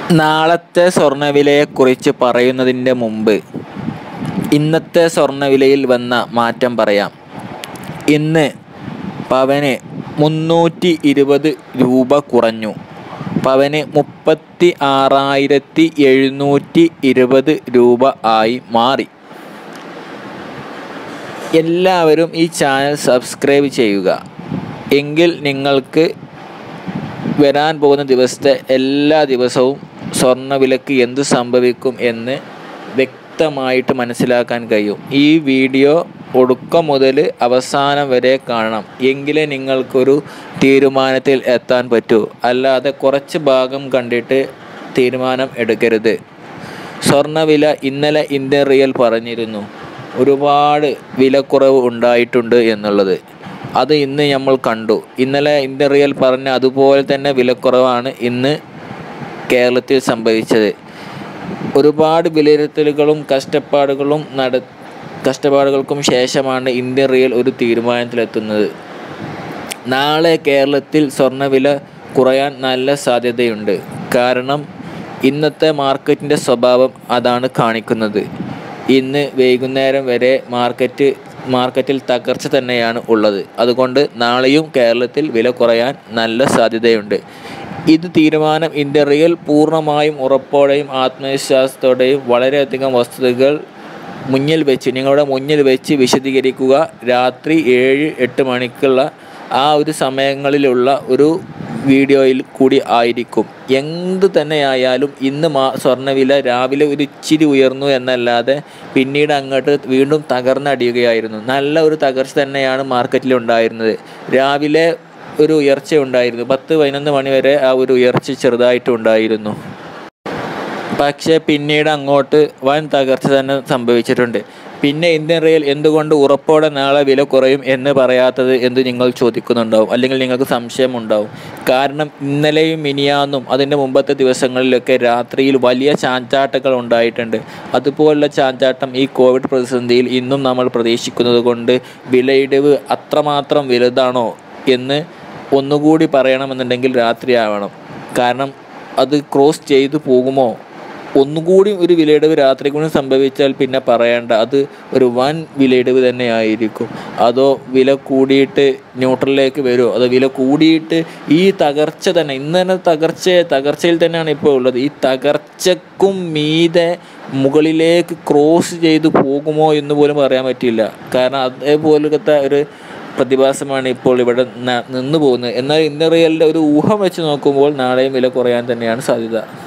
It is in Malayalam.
നാളത്തെ സ്വർണ്ണവിലയെക്കുറിച്ച് പറയുന്നതിൻ്റെ മുമ്പ് ഇന്നത്തെ സ്വർണ്ണവിലയിൽ വന്ന മാറ്റം പറയാം ഇന്ന് പവന് മുന്നൂറ്റി ഇരുപത് രൂപ കുറഞ്ഞു പവന് മുപ്പത്തി ആറായിരത്തി എഴുന്നൂറ്റി ഇരുപത് രൂപ ആയി മാറി എല്ലാവരും ഈ ചാനൽ സബ്സ്ക്രൈബ് ചെയ്യുക എങ്കിൽ നിങ്ങൾക്ക് വരാൻ പോകുന്ന ദിവസത്തെ എല്ലാ ദിവസവും സ്വർണ്ണവിലക്ക് എന്ത് സംഭവിക്കും എന്ന് വ്യക്തമായിട്ട് മനസ്സിലാക്കാൻ കഴിയും ഈ വീഡിയോ ഒടുക്കം മുതൽ അവസാനം വരെ കാണണം എങ്കിലേ നിങ്ങൾക്കൊരു തീരുമാനത്തിൽ എത്താൻ പറ്റൂ അല്ലാതെ കുറച്ച് ഭാഗം കണ്ടിട്ട് തീരുമാനം എടുക്കരുത് സ്വർണ്ണവില ഇന്നലെ ഇന്ത്യൻ റിയൽ പറഞ്ഞിരുന്നു ഒരുപാട് വിലക്കുറവ് ഉണ്ടായിട്ടുണ്ട് എന്നുള്ളത് അത് ഇന്ന് നമ്മൾ കണ്ടു ഇന്നലെ ഇന്ത്യൻ റിയൽ പറഞ്ഞ അതുപോലെ തന്നെ വിലക്കുറവാണ് ഇന്ന് കേരളത്തിൽ സംഭവിച്ചത് ഒരുപാട് വിലയിരുത്തലുകളും കഷ്ടപ്പാടുകളും നട കഷ്ടപ്പാടുകൾക്കും ശേഷമാണ് ഇന്ത്യൻ റിയൽ ഒരു തീരുമാനത്തിലെത്തുന്നത് നാളെ കേരളത്തിൽ സ്വർണ്ണവില കുറയാൻ നല്ല സാധ്യതയുണ്ട് കാരണം ഇന്നത്തെ മാർക്കറ്റിൻ്റെ സ്വഭാവം അതാണ് കാണിക്കുന്നത് ഇന്ന് വൈകുന്നേരം വരെ മാർക്കറ്റ് മാർക്കറ്റിൽ തകർച്ച തന്നെയാണ് ഉള്ളത് അതുകൊണ്ട് നാളെയും കേരളത്തിൽ വില കുറയാൻ നല്ല സാധ്യതയുണ്ട് ഇത് തീരുമാനം ഇന്ത്യ റിയൽ പൂർണ്ണമായും ഉറപ്പോടെയും ആത്മവിശ്വാസത്തോടെയും വളരെയധികം വസ്തുതകൾ മുന്നിൽ വെച്ച് നിങ്ങളുടെ മുന്നിൽ വെച്ച് വിശദീകരിക്കുക രാത്രി ഏഴ് എട്ട് മണിക്കുള്ള ആ ഒരു സമയങ്ങളിലുള്ള ഒരു വീഡിയോയിൽ കൂടി ആയിരിക്കും എന്ത് തന്നെയായാലും ഇന്ന് മാ സ്വർണ്ണവില രാവിലെ ഒരു ഇച്ചിരി ഉയർന്നു എന്നല്ലാതെ പിന്നീട് അങ്ങോട്ട് വീണ്ടും തകർന്നടിയുകയായിരുന്നു നല്ല ഒരു തകർച്ച തന്നെയാണ് മാർക്കറ്റിൽ ഉണ്ടായിരുന്നത് രാവിലെ ഒരു ഉയർച്ച ഉണ്ടായിരുന്നു പത്ത് പതിനൊന്ന് മണി വരെ ആ ഒരു ഉയർച്ച ചെറുതായിട്ടുണ്ടായിരുന്നു പക്ഷേ പിന്നീട് അങ്ങോട്ട് വൻ തകർച്ച തന്നെ സംഭവിച്ചിട്ടുണ്ട് പിന്നെ ഇന്ത്യൻ റിയൽ എന്തുകൊണ്ട് ഉറപ്പോടെ നാളെ വില കുറയും എന്ന് പറയാത്തത് എന്ന് നിങ്ങൾ ചോദിക്കുന്നുണ്ടാവും അല്ലെങ്കിൽ നിങ്ങൾക്ക് സംശയം ഉണ്ടാവും കാരണം ഇന്നലെയും മിനിയാന്നും അതിൻ്റെ മുമ്പത്തെ ദിവസങ്ങളിലൊക്കെ രാത്രിയിൽ വലിയ ചാഞ്ചാട്ടങ്ങൾ ഉണ്ടായിട്ടുണ്ട് അതുപോലുള്ള ചാഞ്ചാട്ടം ഈ കോവിഡ് പ്രതിസന്ധിയിൽ ഇന്നും നമ്മൾ പ്രതീക്ഷിക്കുന്നത് കൊണ്ട് വിലയിടിവ് അത്രമാത്രം വലുതാണോ എന്ന് ഒന്നുകൂടി പറയണമെന്നുണ്ടെങ്കിൽ രാത്രിയാവണം കാരണം അത് ക്രോസ് ചെയ്തു പോകുമോ ഒന്നുകൂടി ഒരു വിലയിടിവ് രാത്രി കൂടി സംഭവിച്ചാൽ പിന്നെ പറയേണ്ട അത് ഒരു വൻ വിലയിടിവ് തന്നെ ആയിരിക്കും അതോ വില കൂടിയിട്ട് ന്യൂട്രലിലേക്ക് വരുമോ അതോ വില കൂടിയിട്ട് ഈ തകർച്ച തന്നെ ഇന്ന് തന്നെ തകർച്ച തകർച്ചയിൽ തന്നെയാണ് ഇപ്പോൾ ഉള്ളത് ഈ തകർച്ചക്കും മീതെ മുകളിലേക്ക് ക്രോസ് ചെയ്തു പോകുമോ എന്ന് പോലും പറയാൻ പറ്റില്ല കാരണം അതേപോലത്തെ ഒരു പ്രതിഭാസമാണ് ഇപ്പോൾ ഇവിടെ ന- നിന്ന് പോകുന്നത് എന്നാൽ ഇന്ത്യൻ റിയലിൻ്റെ ഒരു ഊഹം വെച്ച് നോക്കുമ്പോൾ നാളെയും വില കുറയാൻ തന്നെയാണ് സാധ്യത